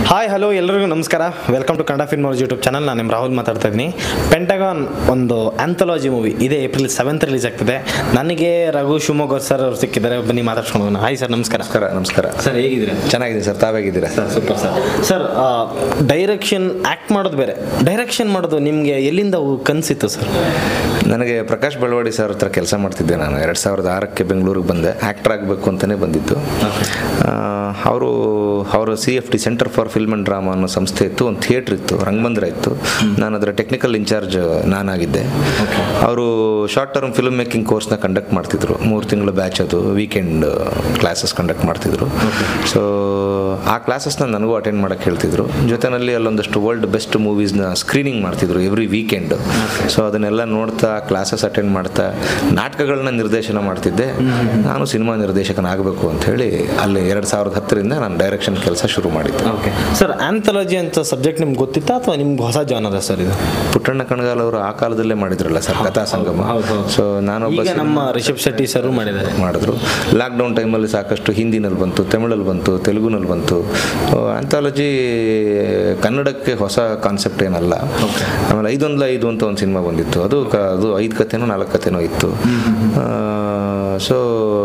Hi hello ಎಲ್ಲರಿಗೂ ನಮಸ್ಕಾರ welcome to Kannada film ಅವ್ರ ಯೂಟ್ಯೂಬ್ ಚಾನಲ್ ನಾನು ನಿಮ್ಮ ರಾಹುಲ್ ಮಾತಾಡ್ತಾ ಇದ್ದೀನಿ ಪೆಂಟಗಾನ್ ಒಂದು ಆಂಥಾಲಜಿ ಮೂವಿ ಇದೇ ಏಪ್ರಿಲ್ ಸೆವೆಂತ್ ರಿಲೀಸ್ ಆಗ್ತಿದೆ ನನಗೆ ರಘು ಶಿವಮೊಗ್ಗ ಸರ್ ಅವ್ರು ಸಿಕ್ಕಿದ್ದಾರೆ ಬನ್ನಿ ಮಾತಾಡ್ಸ್ಕೊಂಡು ಹೋಗೋಣ ಹಾಯ್ ಸರ್ ನಮಸ್ಕಾರ ನಮಸ್ಕಾರ ನಮಸ್ಕಾರ ಸರ್ ಹೇಗಿದ್ದೀರಾ ಚೆನ್ನಾಗಿದೆ ಸರ್ ತಾವೇಗಿದ್ದೀರಾ sir super sir sir direction act ಮಾಡೋದು ಬೇರೆ ಡೈರೆಕ್ಷನ್ ಮಾಡೋದು ನಿಮಗೆ ಎಲ್ಲಿಂದ ಕನಸಿತ್ತು ಸರ್ ನನಗೆ ಪ್ರಕಾಶ್ ಬೆಳವಾಡಿ ಸರ್ ಹತ್ರ ಕೆಲಸ ಮಾಡ್ತಿದ್ದೆ ನಾನು ಎರಡು ಸಾವಿರದ ಆರಕ್ಕೆ ಬೆಂಗಳೂರಿಗೆ ಬಂದೆ ಆ್ಯಕ್ಟರ್ ಆಗಬೇಕು ಅಂತಲೇ ಬಂದಿದ್ದು ಅವರು ಅವರು C F T centre for film and drama ಅನ್ನೋ ಸಂಸ್ಥೆ ಇತ್ತು ಒಂದು ಥಿಯೇಟ್ರ್ ಇತ್ತು ರಂಗಮಂದಿರ ಇತ್ತು ನಾನು ಅದರ ಟೆಕ್ನಿಕಲ್ ಇನ್ಚಾರ್ಜ್ ನಾನಾಗಿದ್ದೆ ಅವರು ಶಾರ್ಟ್ ಟರ್ಮ್ ಫಿಲ್ಮ್ ಮೇಕಿಂಗ್ ಕೋರ್ಸ್ನ ಕಂಡಕ್ಟ್ ಮಾಡ್ತಿದ್ರು ಮೂರು ತಿಂಗಳ ಬ್ಯಾಚ್ ಅದು ವೀಕೆಂಡ್ ಕ್ಲಾಸಸ್ ಕಂಡಕ್ಟ್ ಮಾಡ್ತಿದ್ರು ಸೊ ಆ ಕ್ಲಾಸಸ್ನ ನನಗೂ ಅಟೆಂಡ್ ಮಾಡೋಕ್ಕೆ ಹೇಳ್ತಿದ್ರು ಜೊತೆಯಲ್ಲಿ ಅಲ್ಲೊಂದಷ್ಟು ವರ್ಲ್ಡ್ ಬೆಸ್ಟ್ ಮೂವೀಸ್ನ ಸ್ಕ್ರೀನಿಂಗ್ ಮಾಡ್ತಿದ್ರು ಎವ್ರಿ ವೀಕೆಂಡ್ ಸೊ ಅದನ್ನೆಲ್ಲ ನೋಡ್ತಾ ಕ್ಲಾಸಸ್ ಅಟೆಂಡ್ ಮಾಡ್ತಾ ನಾಟಕಗಳನ್ನ ನಿರ್ದೇಶನ ಮಾಡ್ತಿದ್ದೆ ನಾನು ಸಿನಿಮಾ ನಿರ್ದೇಶಕನಾಗಬೇಕು ಅಂತ ಹೇಳಿ ಅಲ್ಲಿ ಎರಡು ಸಾವಿರದ ಹತ್ತರಿಂದ ನಾನು ಡೈರೆಕ್ಷನ್ ಕೆಲಸ ಶುರು ಮಾಡಿದ್ದೆ ಓಕೆ ಸರ್ ಆಂಥಾಲಜಿ ಅಂತ ಸಬ್ಜೆಕ್ಟ್ ನಿಮ್ಗೆ ಗೊತ್ತಿತ್ತಾ ಅಥವಾ ನಿಮ್ಗೆ ಹೊಸ ಜಾನದ ಸರ್ ಇದು ಪುಟ್ಟಣ್ಣ ಕಣಗಾಲ್ ಅವರು ಆ ಕಾಲದಲ್ಲೇ ಮಾಡಿದ್ರಲ್ಲ ಸರ್ ಕಥಾ ಸಂಗಮ ಹೌದು, ಹೌದು. ಸೊ ನಾನೊಬ್ಬ ಈಗ ನಮ್ಮ ರಿಷಬ್ ಶೆಟ್ಟಿ ಸರ್ ಮಾಡಿದ್ದಾರೆ ಮಾಡಿದ್ರು ಲಾಕ್ಡೌನ್ ಟೈಮಲ್ಲಿ ಸಾಕಷ್ಟು ಹಿಂದಿನಲ್ಲಿ ಬಂತು ತಮಿಳಲ್ಲಿ ಬಂತು ತೆಲುಗುನಲ್ಲಿ ಬಂತು ಆಂಥಾಲಜಿ ಕನ್ನಡಕ್ಕೆ ಹೊಸ ಕಾನ್ಸೆಪ್ಟ್ ಏನಲ್ಲ ಆಮೇಲೆ ಐದೊಂದ್ಲ ಐದು ಅಂತ ಒಂದು ಸಿನಿಮಾ ಬಂದಿತ್ತು ಅದು ಕ ಅದು ಐದು ಕಥೆನೋ ನಾಲ್ಕು ಕಥೆನೋ ಇತ್ತು ಸೊ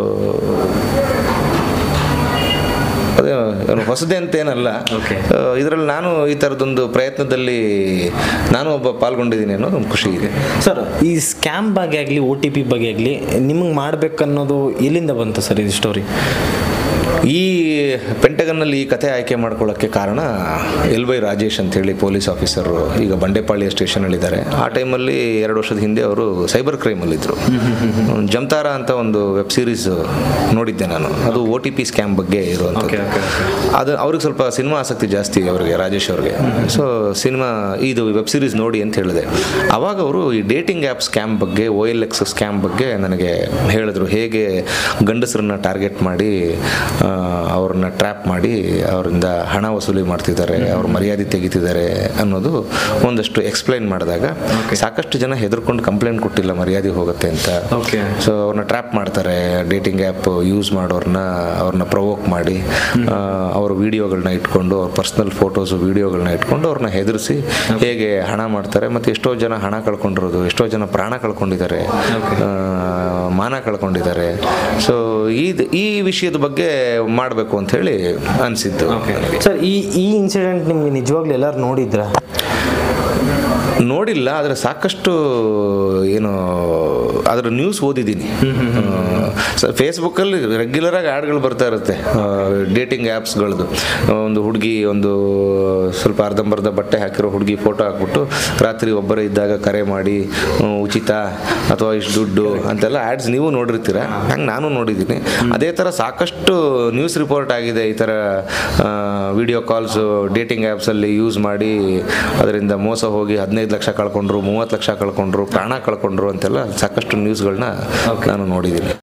ಅದೇ ಏನು ಹೊಸದೇ ಅಂತೇನಲ್ಲ Okay. ಇದರಲ್ಲಿ ನಾನು ಈ ಥರದೊಂದು ಪ್ರಯತ್ನದಲ್ಲಿ ನಾನು ಒಬ್ಬ ಪಾಲ್ಗೊಂಡಿದ್ದೀನಿ ಅನ್ನೋದು ಒಂದು ಖುಷಿ ಇದೆ ಸರ್ ಈ ಸ್ಕ್ಯಾಮ್ ಬಗ್ಗೆ ಆಗಲಿ ಒ ಟಿ ಪಿ ಬಗ್ಗೆ ಆಗಲಿ ನಿಮಗೆ ಮಾಡ್ಬೇಕನ್ನೋದು ಎಲ್ಲಿಂದ ಬಂತು ಸರ್ ಇದು ಸ್ಟೋರಿ ಈ ಪೆಂಟಗನ್ನಲ್ಲಿ ಈ ಕಥೆ ಆಯ್ಕೆ ಮಾಡ್ಕೊಳ್ಳೋಕ್ಕೆ ಕಾರಣ ಎಲ್ ವೈ ರಾಜೇಶ್ ಅಂತೇಳಿ ಪೊಲೀಸ್ ಆಫೀಸರು ಈಗ ಬಂಡೆಪಾಳ್ಯ ಸ್ಟೇಷನಲ್ಲಿದ್ದಾರೆ ಆ ಟೈಮಲ್ಲಿ ಎರಡು ವರ್ಷದ ಹಿಂದೆ ಅವರು ಸೈಬರ್ ಕ್ರೈಮಲ್ಲಿದ್ದರು ಜಮ್ತಾರ ಅಂತ ಒಂದು ವೆಬ್ ಸೀರೀಸ್ ನೋಡಿದ್ದೆ ನಾನು ಅದು ಒ ಟಿ ಪಿ ಸ್ಕ್ಯಾಮ್ ಬಗ್ಗೆ ಇರುವಂಥದ್ದು ಅದು ಅವ್ರಿಗೆ ಸ್ವಲ್ಪ ಸಿನಿಮಾ ಆಸಕ್ತಿ ಜಾಸ್ತಿ ಅವರಿಗೆ ರಾಜೇಶ್ ಅವ್ರಿಗೆ ಸೊ ಸಿನಿಮಾ ಇದು ವೆಬ್ ಸೀರೀಸ್ ನೋಡಿ ಅಂತ ಹೇಳಿದೆ ಅವಾಗ ಅವರು ಈ ಡೇಟಿಂಗ್ ಆ್ಯಪ್ ಸ್ಕ್ಯಾಮ್ ಬಗ್ಗೆ ಓ ಎಲ್ ಎಕ್ಸ್ ಸ್ಕ್ಯಾಮ್ ಬಗ್ಗೆ ನನಗೆ ಹೇಳಿದ್ರು ಹೇಗೆ ಗಂಡಸರನ್ನ ಟಾರ್ಗೆಟ್ ಮಾಡಿ ಆ, ಅವ್ರನ್ನ ಟ್ರ್ಯಾಪ್ ಮಾಡಿ ಅವರಿಂದ ಹಣ ವಸೂಲಿ ಮಾಡ್ತಿದ್ದಾರೆ ಅವ್ರ ಮರ್ಯಾದೆ ತೆಗಿತಿದ್ದಾರೆ ಅನ್ನೋದು ಒಂದಷ್ಟು ಎಕ್ಸ್ಪ್ಲೈನ್ ಮಾಡಿದಾಗ ಸಾಕಷ್ಟು ಜನ ಹೆದರ್ಕೊಂಡು ಕಂಪ್ಲೇಂಟ್ ಕೊಟ್ಟಿಲ್ಲ ಮರ್ಯಾದೆ ಹೋಗುತ್ತೆ ಅಂತ ಓಕೆ ಸೊ ಅವ್ರನ್ನ ಟ್ರ್ಯಾಪ್ ಮಾಡ್ತಾರೆ ಡೇಟಿಂಗ್ ಆ್ಯಪ್ ಯೂಸ್ ಮಾಡೋರನ್ನ ಅವ್ರನ್ನ ಪ್ರವೋಕ್ ಮಾಡಿ ಆ, ಅವ್ರ ವಿಡಿಯೋಗಳನ್ನ ಇಟ್ಕೊಂಡು ಅವ್ರ ಪರ್ಸ್ನಲ್ ಫೋಟೋಸು ವಿಡಿಯೋಗಳನ್ನ ಇಟ್ಕೊಂಡು ಅವ್ರನ್ನ ಹೆದರಿಸಿ ಹೇಗೆ ಹಣ ಮಾಡ್ತಾರೆ ಮತ್ತು ಎಷ್ಟೋ ಜನ ಹಣ ಕಳ್ಕೊಂಡಿರೋದು ಎಷ್ಟೋ ಜನ ಪ್ರಾಣ ಕಳ್ಕೊಂಡಿದ್ದಾರೆ ಆ, ಮಾನ ಕಳ್ಕೊಂಡಿದ್ದಾರೆ ಸೊ ಈ ಈ ವಿಷಯದ ಬಗ್ಗೆ ಮಾಡಬೇಕು ಅಂತ ಹೇಳಿ ಅನಿಸಿದ್ದು ಸರ್ ಈ ಈ ಇನ್ಸಿಡೆಂಟ್ ನಿಮ್ಗೆ ನಿಜವಾಗ್ಲೂ ಎಲ್ಲರೂ ನೋಡಿದ್ರಾ ನೋಡಿಲ್ಲ ಆದರೆ ಸಾಕಷ್ಟು ಏನು ಅದರ ನ್ಯೂಸ್ ಓದಿದ್ದೀನಿ ಫೇಸ್ಬುಕ್ಕಲ್ಲಿ ರೆಗ್ಯುಲರಾಗಿ ಆ್ಯಡ್ಗಳು ಬರ್ತಾ ಇರುತ್ತೆ ಡೇಟಿಂಗ್ ಆ್ಯಪ್ಸ್ಗಳದ್ದು ಒಂದು ಹುಡುಗಿ ಒಂದು ಸ್ವಲ್ಪ ಅರ್ಧಂಬರ್ಧ ಬಟ್ಟೆ ಹಾಕಿರೋ ಹುಡುಗಿ ಫೋಟೋ ಹಾಕ್ಬಿಟ್ಟು ರಾತ್ರಿ ಒಬ್ಬರೇ ಇದ್ದಾಗ ಕರೆ ಮಾಡಿ ಆ, ಉಚಿತ ಅಥವಾ ಇಷ್ಟು ದುಡ್ಡು ಅಂತೆಲ್ಲ ಆ್ಯಡ್ಸ್ ನೀವು ನೋಡಿರ್ತೀರ ಹಂಗೆ ನಾನು ನೋಡಿದ್ದೀನಿ ಅದೇ ಥರ ಸಾಕಷ್ಟು ನ್ಯೂಸ್ ರಿಪೋರ್ಟ್ ಆಗಿದೆ ಈ ಥರ ವಿಡಿಯೋ ಕಾಲ್ಸು ಡೇಟಿಂಗ್ ಆ್ಯಪ್ಸಲ್ಲಿ ಯೂಸ್ ಮಾಡಿ ಅದರಿಂದ ಮೋಸ ಹೋಗಿ ಹದಿನೈದು ಲಕ್ಷ ಕಳ್ಕೊಂಡ್ರು ಮೂವತ್ತು ಲಕ್ಷ ಕಳ್ಕೊಂಡ್ರು ಪ್ರಾಣ ಕಳ್ಕೊಂಡ್ರು ಅಂತೆಲ್ಲ ಸಾಕಷ್ಟು ನ್ಯೂಸ್ಗಳನ್ನ ನಾನು ನೋಡಿದ್ದೀನಿ